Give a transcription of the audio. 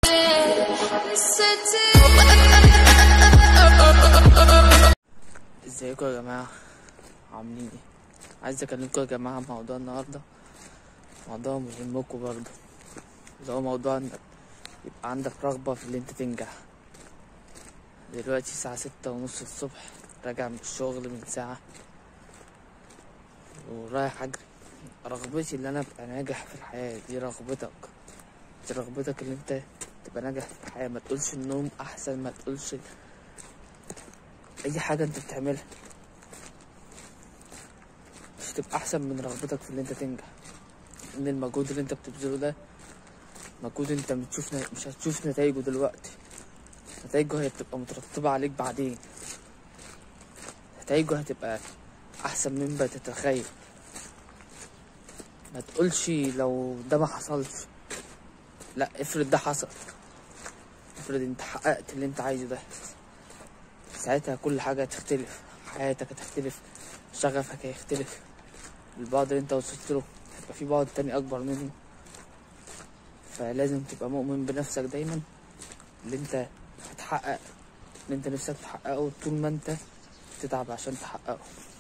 ازيكم يا جماعة عاملين ايه عايز اكلمكم يا جماعة عن موضوع النهاردة موضوع مهمكم برضه اللي هو موضوع انك يبقى عندك رغبة في اللي انت تنجح دلوقتي الساعة ستة ونص الصبح راجع من الشغل من ساعة ورايح اجري رغبتي اللي انا ابقى ناجح في الحياة دي رغبتك دي رغبتك اللي انت تبقى ناجح في الحياة ما تقولش النوم احسن ما تقولش اي حاجة انت بتعملها مش تبقى احسن من رغبتك في اللي انت تنجح ان المجهود اللي انت بتبذله ده مجهود انت بتشوف مش هتشوف نتائجه دلوقتي نتائجه هي بتبقى مترتبة عليك بعدين نتائجه هتبقى احسن مما تتخيل ما تقولش لو ده ما حصلش لا افرض ده حصل افرض انت حققت اللي انت عايزه ده ساعتها كل حاجة هتختلف حياتك هتختلف شغفك هيختلف البعد اللي انت وصلت له هيبقى في بعد تاني اكبر منه فلازم تبقى مؤمن بنفسك دايما اللي انت هتحقق اللي انت نفسك تحققه طول ما انت تتعب عشان تحققه